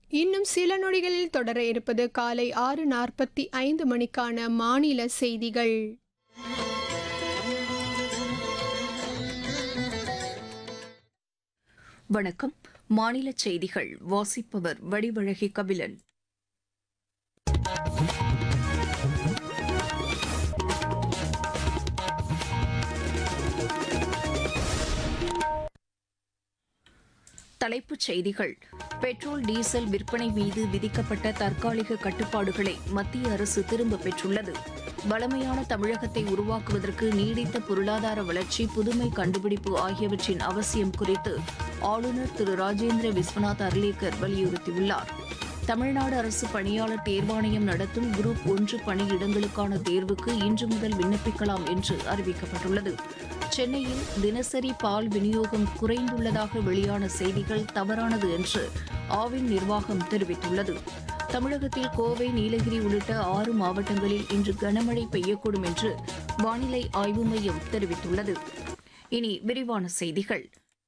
இன்னும் சில நொடிகளில் தொடர இருப்பது காலை ஆறு நாற்பத்தி ஐந்து மணிக்கான மாநில செய்திகள் வணக்கம் மாநில செய்திகள் வாசிப்பவர் வடிவழகி கபிலன் தலைப்புச் செய்திகள் பெட்ரோல் டீசல் விற்பனை மீது விதிக்கப்பட்ட தற்காலிக கட்டுப்பாடுகளை மத்திய அரசு திரும்பப் பெற்றுள்ளது வளமையான தமிழகத்தை உருவாக்குவதற்கு நீடித்த பொருளாதார வளர்ச்சி புதுமை கண்டுபிடிப்பு ஆகியவற்றின் அவசியம் குறித்து ஆளுநர் திரு ராஜேந்திர விஸ்வநாத் அர்லேக்கர் வலியுறுத்தியுள்ளார் தமிழ்நாடு அரசு பணியாளர் தேர்வாணையம் நடத்தும் குரூப் ஒன்று பணியிடங்களுக்கான தேர்வுக்கு இன்று முதல் விண்ணப்பிக்கலாம் என்று அறிவிக்கப்பட்டுள்ளது சென்னையில் தினசரி பால் விநியோகம் குறைந்துள்ளதாக வெளியான செய்திகள் தவறானது என்று ஆவின் நிர்வாகம் தெரிவித்துள்ளது தமிழகத்தில் கோவை நீலகிரி உள்ளிட்ட ஆறு மாவட்டங்களில் இன்று கனமழை பெய்யக்கூடும் என்று வானிலை ஆய்வு மையம் தெரிவித்துள்ளது இனி விரிவான செய்திகள்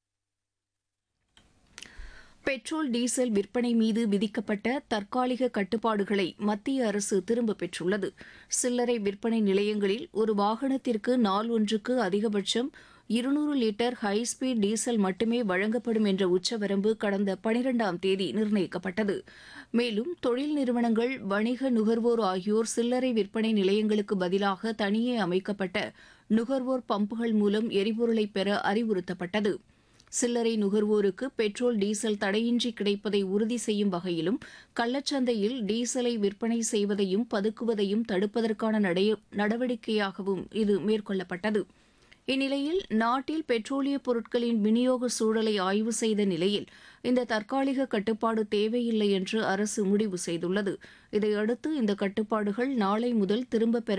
பெட்ரோல் டீசல் விற்பனை மீது விதிக்கப்பட்ட தற்காலிக கட்டுப்பாடுகளை மத்திய அரசு திரும்பப் பெற்றுள்ளது சில்லறை விற்பனை நிலையங்களில் ஒரு வாகனத்திற்கு நாள் ஒன்றுக்கு அதிகபட்சம் இருநூறு லிட்டர் ஹைஸ்பீட் டீசல் மட்டுமே வழங்கப்படும் என்ற உச்சவரம்பு கடந்த பனிரெண்டாம் தேதி நிர்ணயிக்கப்பட்டது மேலும் தொழில் நிறுவனங்கள் வணிக நுகர்வோர் ஆகியோர் சில்லறை விற்பனை நிலையங்களுக்கு பதிலாக தனியே அமைக்கப்பட்ட நுகர்வோர் பம்புகள் மூலம் எரிபொருளை பெற அறிவுறுத்தப்பட்டது சில்லறை நுகர்வோருக்கு பெட்ரோல் டீசல் தடையின்றி கிடைப்பதை உறுதி செய்யும் வகையிலும் கள்ளச்சந்தையில் டீசலை விற்பனை செய்வதையும் பதுக்குவதையும் தடுப்பதற்கான நடை- நடவடிக்கையாகவும் இது மேற்கொள்ளப்பட்டது இந்நிலையில் நாட்டில் பெட்ரோலிய பொருட்களின் விநியோக சூழலை ஆய்வு செய்த நிலையில் இந்த தற்காலிக கட்டுப்பாடு தேவையில்லை என்று அரசு முடிவு செய்துள்ளது இதையடுத்து இந்த கட்டுப்பாடுகள் நாளை முதல் திரும்பப் பெற